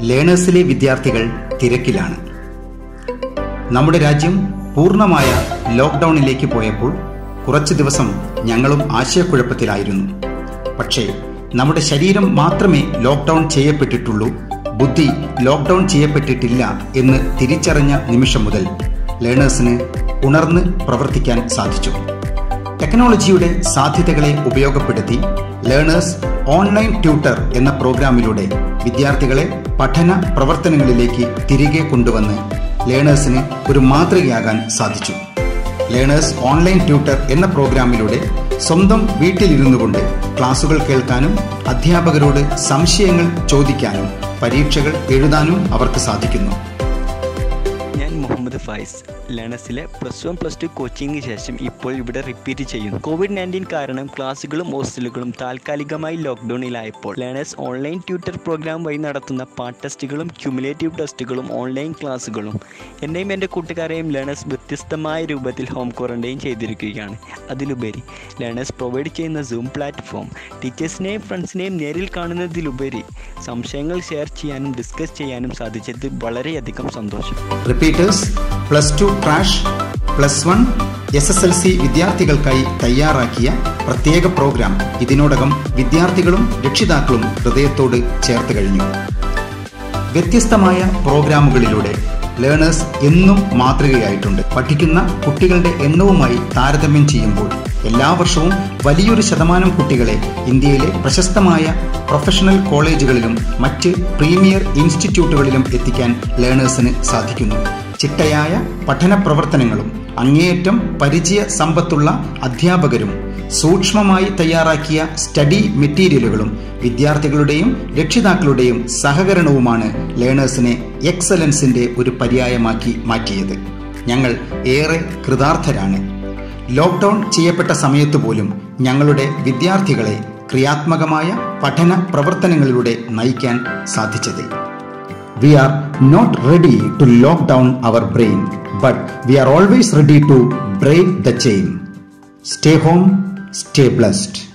ലേണേഴ്സിലെ വിദ്യാർത്ഥികൾ തിരക്കിലാണ് നമ്മുടെ രാജ്യം പൂർണ്ണമായ ലോക്ക്ഡൌണിലേക്ക് പോയപ്പോൾ കുറച്ചു ദിവസം ഞങ്ങളും ആശയക്കുഴപ്പത്തിലായിരുന്നു പക്ഷേ നമ്മുടെ ശരീരം മാത്രമേ ലോക്ക്ഡൌൺ ചെയ്യപ്പെട്ടിട്ടുള്ളൂ ബുദ്ധി ലോക്ക്ഡൌൺ ചെയ്യപ്പെട്ടിട്ടില്ല എന്ന് തിരിച്ചറിഞ്ഞ നിമിഷം മുതൽ ലേണേഴ്സിന് ഉണർന്ന് പ്രവർത്തിക്കാൻ സാധിച്ചു ടെക്നോളജിയുടെ സാധ്യതകളെ ഉപയോഗപ്പെടുത്തി ലേണേഴ്സ് ഓൺലൈൻ ട്യൂട്ടർ എന്ന പ്രോഗ്രാമിലൂടെ വിദ്യാർത്ഥികളെ പഠന പ്രവർത്തനങ്ങളിലേക്ക് തിരികെ കൊണ്ടുവന്ന് ലേണേഴ്സിന് ഒരു മാതൃകയാകാൻ സാധിച്ചു ലേണേഴ്സ് ഓൺലൈൻ ട്യൂട്ടർ എന്ന പ്രോഗ്രാമിലൂടെ സ്വന്തം വീട്ടിലിരുന്നു കൊണ്ട് ക്ലാസുകൾ കേൾക്കാനും അധ്യാപകരോട് സംശയങ്ങൾ ചോദിക്കാനും പരീക്ഷകൾ എഴുതാനും അവർക്ക് സാധിക്കുന്നു ഞാൻ മുഹമ്മദ് ഫൈസ് ലേണേഴ്സിലെ പ്ലസ് വൺ പ്ലസ് ടു കോച്ചിങ്ങിന് ശേഷം ഇപ്പോൾ ഇവിടെ റിപ്പീറ്റ് ചെയ്യുന്നു കോവിഡ് നയൻറ്റീൻ കാരണം ക്ലാസ്സുകളും ഹോസ്റ്റലുകളും താൽക്കാലികമായി ലോക്ക്ഡൌണിലായപ്പോൾ ലേണേഴ്സ് ഓൺലൈൻ ട്യൂട്ടർ പ്രോഗ്രാം വഴി നടത്തുന്ന പാർട്ട് ടെസ്റ്റുകളും ക്യുമുലേറ്റീവ് ടെസ്റ്റുകളും ഓൺലൈൻ ക്ലാസ്സുകളും എന്നെയും എൻ്റെ കൂട്ടുകാരെയും ലേണേഴ്സ് വ്യത്യസ്തമായ രൂപത്തിൽ ഹോം ക്വാറന്റൈൻ ചെയ്തിരിക്കുകയാണ് അതിലുപരി ലേണേഴ്സ് പ്രൊവൈഡ് ചെയ്യുന്ന സൂം പ്ലാറ്റ്ഫോം ടീച്ചേഴ്സിനെയും ഫ്രണ്ട്സിനെയും നേരിൽ കാണുന്നതിലുപരി സംശയങ്ങൾ ഷെയർ ചെയ്യാനും ഡിസ്കസ് ചെയ്യാനും സാധിച്ചത് വളരെയധികം സന്തോഷം repeaters plus two crash plus one S S L C വിദ്യാർത്ഥികൾക്കായി തയ്യാറാക്കിയ പ്രത്യേക പ്രോഗ്രാം ഇതിനോടകം വിദ്യാർത്ഥികളും രക്ഷിതാക്കളും ഹൃദയത്തോട് ചേർത്ത് കഴിഞ്ഞു വ്യത്യസ്തമായ പ്രോഗ്രാമുകളിലൂടെ ലേണേഴ്സ് എന്നും മാതൃകയായിട്ടുണ്ട് പഠിക്കുന്ന കുട്ടികളുടെ എണ്ണവുമായി താരതമ്യം ചെയ്യുമ്പോൾ എല്ലാ വർഷവും വലിയൊരു ശതമാനം കുട്ടികളെ ഇന്ത്യയിലെ പ്രശസ്തമായ പ്രൊഫഷണൽ കോളേജുകളിലും മറ്റ് പ്രീമിയർ ഇൻസ്റ്റിറ്റ്യൂട്ടുകളിലും എത്തിക്കാൻ ലേണേഴ്സിന് സാധിക്കുന്നു ചിട്ടയായ പഠന പ്രവർത്തനങ്ങളും അങ്ങേയറ്റം പരിചയ സമ്പത്തുള്ള അധ്യാപകരും സൂക്ഷ്മമായി തയ്യാറാക്കിയ സ്റ്റഡി മെറ്റീരിയലുകളും വിദ്യാർത്ഥികളുടെയും രക്ഷിതാക്കളുടെയും സഹകരണവുമാണ് ലേണേഴ്സിനെ എക്സലൻസിന്റെ ഒരു പര്യായമാക്കി മാറ്റിയത് ഞങ്ങൾ ഏറെ കൃതാർത്ഥരാണ് ലോക്ക്ഡൌൺ ചെയ്യപ്പെട്ട സമയത്ത് പോലും ഞങ്ങളുടെ വിദ്യാർത്ഥികളെ ക്രിയാത്മകമായ പഠന പ്രവർത്തനങ്ങളിലൂടെ നയിക്കാൻ സാധിച്ചത് We are not ready to lock down our brain, but we are always ready to break the chain. Stay home, stay blessed.